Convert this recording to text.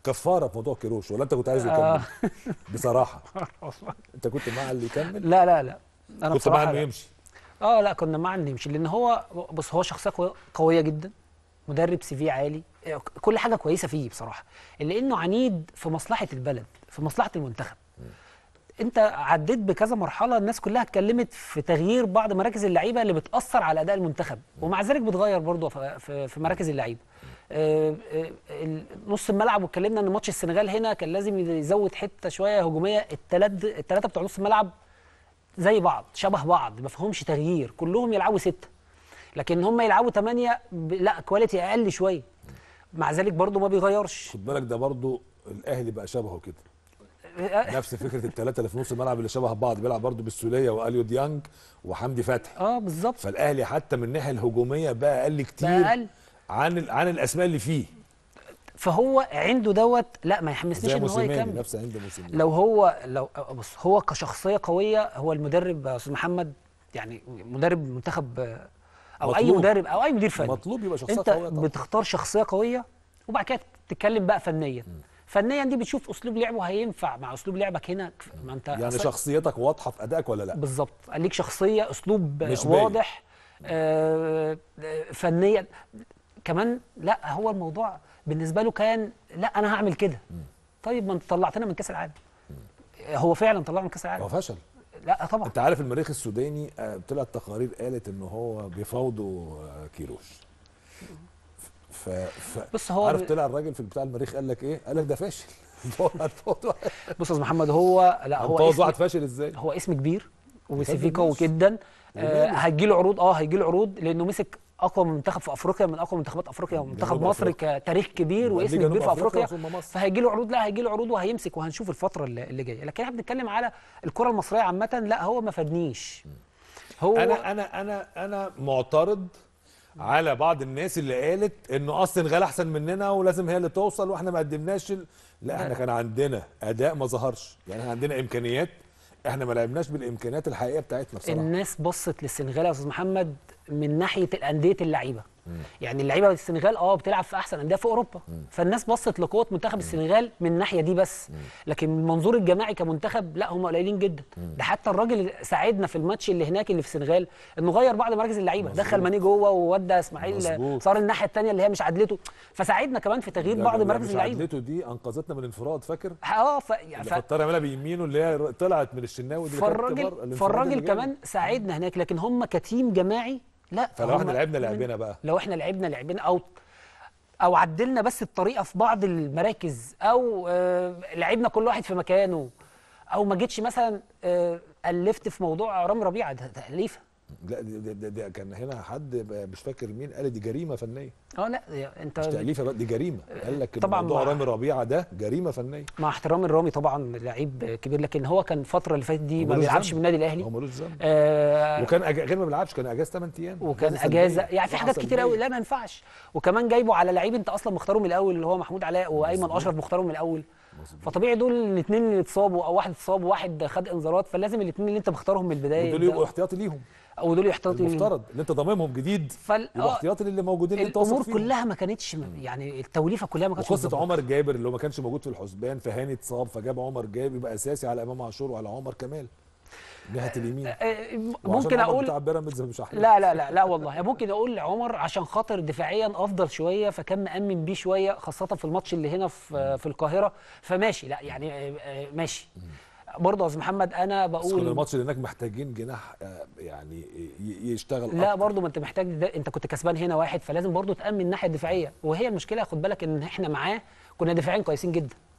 كفاره في موضوع كيروش ولا انت كنت عايزه آه. يكمل بصراحه انت كنت مع اللي يكمل لا لا لا انا كنت بصراحه مع انه لا. يمشي اه لا كنا مع انه يمشي لان هو بص هو شخصيه قوية- قويه جدا مدرب سي في عالي آه، كل حاجه كويسه فيه بصراحه الا انه عنيد في مصلحه البلد في مصلحه المنتخب انت عديت بكذا مرحله الناس كلها اتكلمت في تغيير بعض مراكز اللعيبه اللي بتاثر على اداء المنتخب ومع ذلك بتغير برضه في, في, في مراكز اللعيبه آه، آه، ال- نص الملعب واتكلمنا ان ماتش السنغال هنا كان لازم يزود حته شويه هجوميه الثلاث الثلاثه بتوع نص الملعب زي بعض شبه بعض ما فيهمش تغيير كلهم يلعبوا ستة لكن هم يلعبوا ثمانية ب... لا كواليتي اقل شويه مع ذلك برضو ما بيغيرش خد بالك ده برضو الاهلي بقى شبهه كده نفس فكره الثلاثه اللي في نص الملعب اللي شبه بعض بيلعب برضو بالسوليه واليو ديانج وحمدي فتحي اه بالظبط فالاهلي حتى من الناحيه الهجوميه بقى اقل كتير بقى أقل. عن ال- عن الاسماء اللي فيه فهو عنده دوت لا ما يحمسنيش زي ان هو موسيماني يكمل نفس عند موسيماني لو هو لو بص هو كشخصيه قويه هو المدرب يا استاذ محمد يعني مدرب منتخب آه، او اي مطلوب. مدرب او اي مدير فني مطلوب يبقى شخصيه انت قويه طبعا بتختار شخصيه قويه وبعد كده تتكلم بقى فنيا فنيا دي بتشوف اسلوب لعبه هينفع مع اسلوب لعبك هنا ما انت يعني أصلاً- شخصيتك واضحه في ادائك ولا لا بالظبط ليك شخصيه اسلوب مش باين. واضح آه آه، فنيا كمان لا هو الموضوع بالنسبه له كان لا انا هعمل كده طيب ما انت طلعتنا من كاس العالم هو فعلا طلعنا من كاس هو العالم فشل لا طبعا انت عارف المريخ السوداني آه، طلعت تقارير قالت ان هو بيفاوضوا آه، كيروش ف... ف... بص هو عارف ب- طلع الراجل في بتاع المريخ قال لك ايه؟ قال لك ده فاشل هنفاوض واحد بص يا استاذ محمد هو لا هو هنفاوض اسم واحد فاشل ازاي؟ هو اسم كبير وسي يفضل في قوي ماشي. جدا آه وماله؟ هيجي له عروض اه هيجي له عروض لانه مسك اقوى منتخب في افريقيا من اقوى منتخبات افريقيا ومنتخب جنوب مصر أفريقيا. كتاريخ كبير وبعدين واسم جنوب كبير في أفريقيا افريقيا ثم مصر. فهيجي له عروض لا هيجي له عروض وهيمسك وهنشوف الفتره اللي اللي جايه لكن احنا بنتكلم على الكره المصريه عامه لا هو ما فادنيش هو انا انا انا انا معترض على بعض الناس اللي قالت انه اصلا السنغال احسن مننا ولازم هي اللي توصل واحنا ما قدمناش ال... لا احنا كان عندنا اداء ما ظهرش يعني احنا عندنا امكانيات احنا ما لعبناش بالامكانيات الحقيقيه بتاعتنا بصراحه الناس بصت للسنغال يا استاذ محمد من ناحيه الانديه اللعيبه يعني اللعيبه في السنغال اه بتلعب في احسن انديه في اوروبا فالناس بصت لقوه منتخب السنغال من الناحيه دي بس لكن من المنظور الجماعي كمنتخب لا هم قليلين جدا ده حتى الراجل اللي ساعدنا في الماتش اللي هناك اللي في السنغال انه غير بعض مراكز اللعيبه مظبوط. دخل ماني جوه وودى اسماعيل مظبوط. صار الناحيه الثانيه اللي هي مش عدلته فساعدنا كمان في تغيير ده- بعض ده مراكز مش اللعيبه عدلته دي انقذتنا من انفراد فاكر اه ف... يعني اللي ف... فطار يعملها بيمينه اللي هي طلعت من الشناوي دي اللي كانت بره، فالراجل الانفراد اللي فالراجل جاي. كمان ساعدنا هناك لكن هم كتيم جماعي لا فلو هم احنا لعبنا من- لعبنا بقى لو احنا لعبنا لعبنا او او عدلنا بس الطريقه في بعض المراكز او آه لعبنا كل واحد في مكانه او ما جيتش مثلا آه الفت في موضوع رامي ربيعه ده تاليفه لا دي, دي, دي, دي كان هنا حد ب- مش فاكر مين قال دي جريمه فنيه اه لا يا- انت مش تاليفه بقى، دي جريمه قال لك طبعاً موضوع مع- رامي ربيعه ده جريمه فنيه مع احترامي لرامي طبعا لعيب كبير لكن هو كان الفتره اللي فاتت دي هو ما ملوش بيلعبش ذنب. من النادي الاهلي هو ملوش ذنب آه وكان أج... غير ما بيلعبش كان اجازه 8 ايام وكان سلبية. اجازه يعني في حاجات راحة كتير قوي سلبية. لا ما ينفعش وكمان جايبه على لعيب انت اصلا مختاره من الاول اللي هو محمود علاء وايمن مظبوط. اشرف مختارهم من الاول مظبوط. فطبيعي دول الاثنين اللي اتصابوا او واحد اتصاب وواحد خد انذارات فلازم الاثنين اللي انت مختارهم من البدايه ودول يبقوا احتياطي ليهم او دول يحتاطوا المفترض اللي انت ضاممهم جديد فال... يبقوا آه احتياطي للي موجودين اللي انت واثق الامور فيهم كلها ما كانتش يعني التوليفه كلها ما كانتش وقصه مظبوطة. عمر جابر اللي هو ما كانش موجود في الحسبان فهاني اتصاب فجاب عمر جابر يبقى اساسي على امام عاشور وعلى عمر كمال جهه اليمين آه، وعشان ممكن عمر اقول بتاع بيراميدز مش احلى لا لا لا لا والله ممكن اقول لعمر عشان خاطر دفاعيا افضل شويه فكان مامن بيه شويه خاصه في الماتش اللي هنا في في القاهره فماشي لا يعني آه، آه، ماشي برضه يا استاذ محمد انا بس كل بقول الماتش اللي هناك محتاجين جناح آه، يعني ي- يشتغل لا أكتر. برضه ما انت محتاج ده انت كنت كسبان هنا واحد فلازم برضه تامن الناحيه الدفاعيه وهي المشكله خد بالك ان احنا معاه كنا دفاعيا كويسين جدا